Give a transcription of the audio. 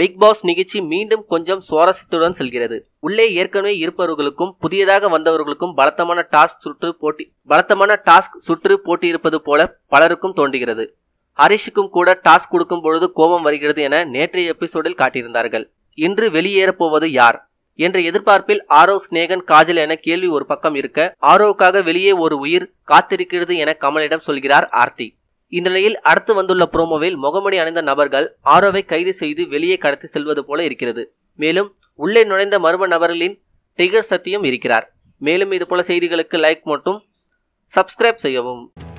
big pass நிகழ்ச்சி மீண்டும் கொஞ்சம் சுவாரஸ்யத்துடன் செல்கிறது உள்ளே ஏற்கனவே இருப்பவர்களுக்கும் புதியதாக வந்தவர்களுக்கும் பலத்தமான டாஸ்க் சுற்று போட்டி பலத்தமான டாஸ்க் சுற்று போட்டி இருப்பது போல பலருக்கும் தோன்றுகிறது ஹரிஷுக்கும் கூட டாஸ்க் கொடுக்கும் பொழுது கோபம் வருகிறது என நேற்றைய எபிசோடில் காட்டியிருந்தார்கள் இன்று வெளியேறப் போவது யார் என்ற எதிர்பார்ப்பில் ஆரோ ஸ்நேகன் காஜல் என கேள்வி ஒரு பக்கம் இருக்க ஆரோவுக்காக வெளியே ஒரு உயிர் காத்திருக்கிறது என கமலிடம் சொல்கிறார் ஆர்த்தி இந்த நிலையில் அடுத்து வந்துள்ள புரோமோவில் முகமணி அணிந்த நபர்கள் ஆரோவை கைது செய்து வெளியே கடத்தி செல்வது போல இருக்கிறது மேலும் உள்ளே நுழைந்த மர்ம நபர்களின் டிகர் சத்தியம் இருக்கிறார் மேலும் இது போல செய்திகளுக்கு லைக் மட்டும் சப்ஸ்கிரைப் செய்யவும்